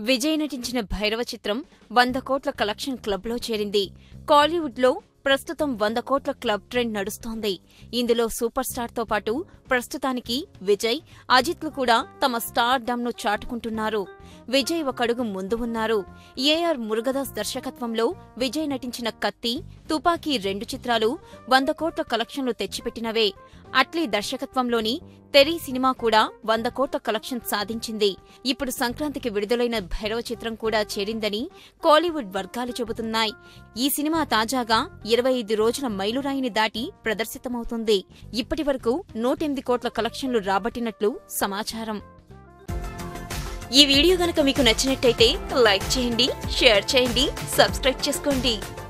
విజయ్ నటించిన భైరవ చిత్రం వంద కోట్ల కలెక్షన్ క్లబ్లో చేరింది కాలీవుడ్లో ప్రస్తుతం వంద కోట్ల క్లబ్ ట్రెండ్ నడుస్తోంది ఇందులో సూపర్ స్టార్తో పాటు ప్రస్తుతానికి విజయ్ అజిత్లు కూడా తమ స్టార్ ను చాటుకుంటున్నారు విజయ్ ఒక అడుగు ముందు ఉన్నారు ఏఆర్ మురుగదాస్ దర్శకత్వంలో విజయ్ నటించిన కత్తి తుపాకీ రెండు చిత్రాలు వంద కోట్ల కలెక్షన్లు తెచ్చిపెట్టినవే అట్లీ దర్శకత్వంలోని తెరీ సినిమా కూడా వంద కోట్ల కలెక్షన్ సాధించింది ఇప్పుడు సంక్రాంతికి విడుదలైన భైరవ చిత్రం కూడా చేరిందని కోలీవుడ్ వర్గాలు చెబుతున్నాయి ఈ సినిమా తాజాగా ఇరవై ఐదు రోజుల మైలురాయిని దాటి ప్రదర్శితమవుతుంది ఇప్పటి వరకు నూటెనిమిది కోట్ల కలెక్షన్లు రాబట్టినట్లు సమాచారం ఈ వీడియో గనక మీకు నచ్చినట్టయితే లైక్ చేయండి షేర్ చేయండి సబ్స్క్రైబ్ చేసుకోండి